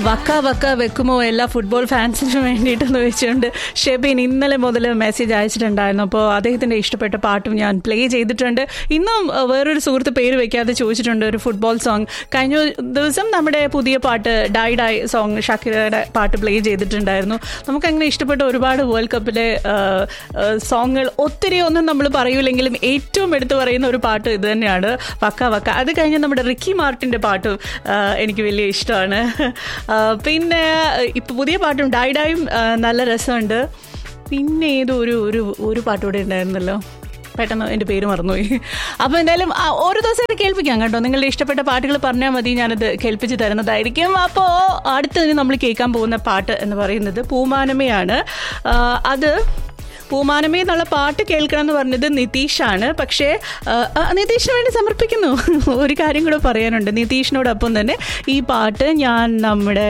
വക്ക വക്ക വെക്കുമോ എല്ലാ ഫുട്ബോൾ ഫാൻസിനും വേണ്ടിയിട്ടെന്ന് വെച്ചുകൊണ്ട് ഷെബിൻ ഇന്നലെ മുതൽ മെസ്സേജ് അയച്ചിട്ടുണ്ടായിരുന്നു അപ്പോൾ അദ്ദേഹത്തിന്റെ ഇഷ്ടപ്പെട്ട പാട്ടും ഞാൻ പ്ലേ ചെയ്തിട്ടുണ്ട് ഇന്നും അഹ്, വേറൊരു സുഹൃത്ത് പേര് വെക്കാതെ ചോദിച്ചിട്ടുണ്ട് ഒരു ഫുട്ബോൾ സോങ് കഴിഞ്ഞ ദിവസം നമ്മുടെ പുതിയ പാട്ട് ഡൈ ഡൈ സോങ് ഷക്കിറയുടെ പാട്ട് പ്ലേ ചെയ്തിട്ടുണ്ടായിരുന്നു നമുക്കങ്ങനെ ഇഷ്ടപ്പെട്ട ഒരുപാട് വേൾഡ് കപ്പിലെ സോങ്ങുകൾ ഒത്തിരി ഒന്നും നമ്മൾ പറയൂലെങ്കിലും ഏറ്റവും എടുത്തു പറയുന്ന ഒരു പാട്ട് ഇത് തന്നെയാണ് വക്ക വക്ക അത് കഴിഞ്ഞ് നമ്മുടെ റിക്കി മാർട്ടിൻ്റെ പാട്ടും ആ, എനിക്ക് വലിയ ഇഷ്ടമാണ് ആ, പിന്നെ ഇപ്പം പുതിയ പാട്ടും ഡൈഡായും ആ, നല്ല രസമുണ്ട് പിന്നെ ഏതോ ഒരു ഒരു ഒരു പാട്ടുകൂടെ ഉണ്ടായിരുന്നല്ലോ പെട്ടെന്ന് എൻ്റെ പേര് മറന്നുപോയി അപ്പോൾ എന്തായാലും ആ, ഓരോ ദിവസമായിട്ട് കേൾപ്പിക്കാം കേട്ടോ നിങ്ങളുടെ ഇഷ്ടപ്പെട്ട പാട്ടുകൾ പറഞ്ഞാൽ മതി ഞാനത് കേൾപ്പിച്ച് തരുന്നതായിരിക്കും അപ്പോൾ അടുത്തതിന് നമ്മൾ കേൾക്കാൻ പോകുന്ന പാട്ട് എന്ന് പറയുന്നത് പൂമാനമയാണ് ആ, അത് പൂമാനമേ എന്നുള്ള പാട്ട് കേൾക്കണം എന്ന് പറഞ്ഞത് നിതീഷാണ് പക്ഷേ ആ, ആ, നിതീഷിന് വേണ്ടി സമർപ്പിക്കുന്നു ഒരു കാര്യം കൂടെ പറയാനുണ്ട് നിതീഷിനോടൊപ്പം തന്നെ ഈ പാട്ട് ഞാൻ നമ്മുടെ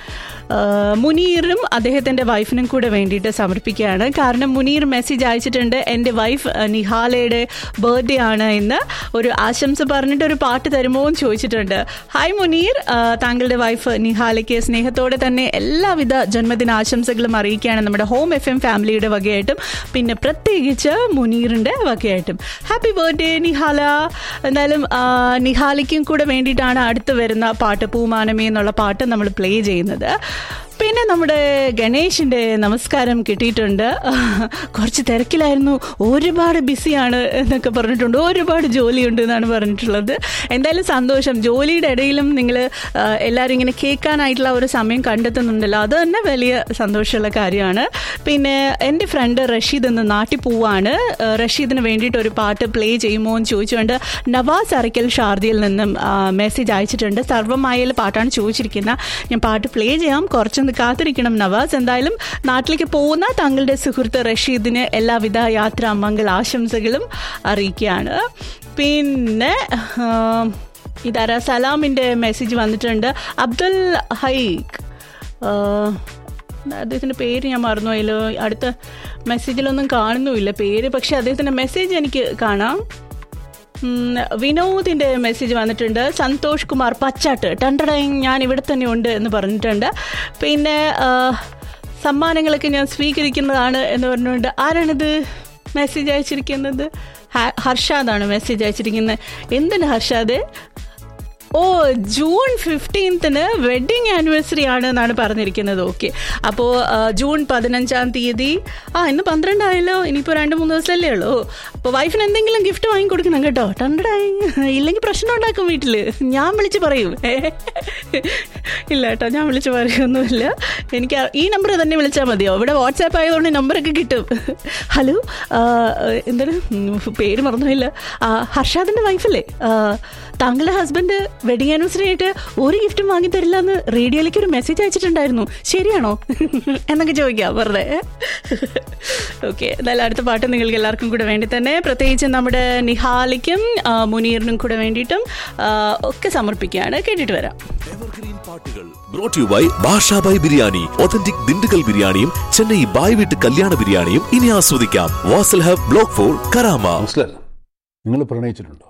ആ, മുനീറും അദ്ദേഹത്തിൻ്റെ വൈഫിനും കൂടെ വേണ്ടിയിട്ട് സമർപ്പിക്കുകയാണ് കാരണം മുനീർ മെസ്സേജ് അയച്ചിട്ടുണ്ട് എൻ്റെ വൈഫ് ആ, നിഹാലയുടെ ബർത്ത്ഡേ ആണ് ഇന്ന് ഒരു ആശംസ പറഞ്ഞിട്ട് ഒരു പാട്ട് തരുമോ എന്ന് ചോദിച്ചിട്ടുണ്ട് ഹായ് മുനീർ ആ, താങ്കളുടെ വൈഫ് നിഹാലയ്ക്ക് സ്നേഹത്തോടെ തന്നെ എല്ലാവിധ ജന്മദിന ആശംസകളും അറിയിക്കുകയാണ് നമ്മുടെ ഹോം എഫ് എം ഫാമിലിയുടെ വകയായിട്ടും പിന്നെ പ്രത്യേകിച്ച് മുനീറിൻ്റെ വകയായിട്ടും ഹാപ്പി ബർത്ത്ഡേ നിഹാല എന്തായാലും ആ, നിഹാലയ്ക്കും കൂടെ വേണ്ടിയിട്ടാണ് അടുത്ത് വരുന്ന പാട്ട് പൂമാനമേ എന്നുള്ള പാട്ട് നമ്മൾ പ്ലേ ചെയ്യുന്നത് പിന്നെ നമ്മുടെ ഗണേഷിൻ്റെ നമസ്കാരം കിട്ടിയിട്ടുണ്ട് കുറച്ച് തിരക്കിലായിരുന്നു ഒരുപാട് ബിസിയാണ് എന്നൊക്കെ പറഞ്ഞിട്ടുണ്ട് ഒരുപാട് ജോലിയുണ്ട് എന്നാണ് പറഞ്ഞിട്ടുള്ളത് എന്തായാലും സന്തോഷം ജോലിയുടെ ഇടയിലും നിങ്ങൾ എല്ലാവരും ഇങ്ങനെ കേൾക്കാനായിട്ടുള്ള ഒരു സമയം കണ്ടെത്തുന്നുണ്ടല്ലോ അത് തന്നെ വലിയ സന്തോഷമുള്ള കാര്യമാണ് പിന്നെ എൻ്റെ ഫ്രണ്ട് റഷീദ് എന്ന് നാട്ടിൽ പോവാണ് ആ, റഷീദിന് വേണ്ടിയിട്ട് ഒരു പാട്ട് പ്ലേ ചെയ്യുമോ എന്ന് ചോദിച്ചുകൊണ്ട് നവാസ് അറയ്ക്കൽ ഷാർദിയിൽ നിന്നും മെസ്സേജ് അയച്ചിട്ടുണ്ട് സർവമായൽ പാട്ടാണ് ചോദിച്ചിരിക്കുന്നത് ഞാൻ പാട്ട് പ്ലേ ചെയ്യാം കുറച്ചൊന്ന് കാത്തിരിക്കണം നവാസ് എന്തായാലും നാട്ടിലേക്ക് പോകുന്ന താങ്കളുടെ സുഹൃത്ത് റഷീദിന് എല്ലാവിധ യാത്രാ മംഗൾ ആശംസകളും അറിയിക്കുകയാണ് പിന്നെ ആ, ഇതാരാ സലാമിൻ്റെ മെസ്സേജ് വന്നിട്ടുണ്ട് അബ്ദുൽ ഹൈക്ക് ആ, അദ്ദേഹത്തിൻ്റെ പേര് ഞാൻ മറന്നുപോയല്ലോ അടുത്ത മെസ്സേജിലൊന്നും കാണുന്നുമില്ല പേര് പക്ഷെ അദ്ദേഹത്തിൻ്റെ മെസ്സേജ് എനിക്ക് കാണാം ഉം, വിനോദിന്റെ മെസ്സേജ് വന്നിട്ടുണ്ട് സന്തോഷ് കുമാർ പച്ചാട്ട് ടണ്ടടയും ഞാൻ ഇവിടെ തന്നെ ഉണ്ട് എന്ന് പറഞ്ഞിട്ടുണ്ട് പിന്നെ ആ, സമ്മാനങ്ങളൊക്കെ ഞാൻ സ്വീകരിക്കുന്നതാണ് എന്ന് പറഞ്ഞുകൊണ്ട് ആരാണിത് മെസ്സേജ് അയച്ചിരിക്കുന്നത് ഹ- ഹർഷാദാണ് മെസ്സേജ് അയച്ചിരിക്കുന്നത് എന്തിന് ഹർഷാദ് ഓ ജൂൺ ഫിഫ്റ്റീൻത്തിന് വെഡിങ് ആനിവേഴ്സറി ആണ് എന്നാണ് പറഞ്ഞിരിക്കുന്നത് ഓക്കെ അപ്പോൾ ജൂൺ പതിനഞ്ചാം തീയതി ആ ഇന്ന് പന്ത്രണ്ടായല്ലോ ഇനിയിപ്പോൾ രണ്ട് മൂന്ന് ദിവസമല്ലേ ഉള്ളൂ അപ്പോൾ വൈഫിന് എന്തെങ്കിലും ഗിഫ്റ്റ് വാങ്ങി കൊടുക്കണം കേട്ടോ ടണ്ടടായി ഇല്ലെങ്കിൽ പ്രശ്നം ഉണ്ടാക്കും വീട്ടിൽ ഞാൻ വിളിച്ച് പറയും ഏ? ഇല്ല കേട്ടോ ഞാൻ വിളിച്ച് പറയുമൊന്നുമില്ല എനിക്ക് ആ- ഈ നമ്പർ തന്നെ വിളിച്ചാൽ മതിയോ ഇവിടെ വാട്സാപ്പ് ആയതുകൊണ്ട് നമ്പറൊക്കെ കിട്ടും ഹലോ ആ, എന്താണ് ഉം, പേര് മറന്നുമില്ല ആ, ഹർഷാദിൻ്റെ വൈഫല്ലേ ആ, താങ്കളുടെ ഹസ്ബൻഡ് വെഡിങ് ആനിവേഴ്സറി ആയിട്ട് ഒരു ഗിഫ്റ്റും വാങ്ങി തരില്ല എന്ന് റേഡിയോയിലേക്ക് ഒരു മെസ്സേജ് അയച്ചിട്ടുണ്ടായിരുന്നു ശരിയാണോ എന്നൊക്കെ ചോദിക്കാം വെറുതെ ഓക്കെ എന്തായാലും അടുത്ത പാട്ട് നിങ്ങൾക്ക് എല്ലാവർക്കും കൂടെ വേണ്ടി തന്നെ പ്രത്യേകിച്ച് നമ്മുടെ നിഹാലിക്കും ആ, മുനീറിനും കൂടെ വേണ്ടിയിട്ടും ആ, ഒക്കെ സമർപ്പിക്കുകയാണ് കേട്ടിട്ട് വരാം എവർഗ്രീൻ പാട്ടുകൾ brought you by Basha Bhai biryani authentic Dindigul ബിരിയാണിയും ചെന്നൈ ബായ് വീട്ട് കല്യാണ ബിരിയാണിയും ഇനി ആസ്വദിക്കാം Vasal hub block four Karama counsellor നിങ്ങൾ പ്രണയിച്ചിട്ടുണ്ടോ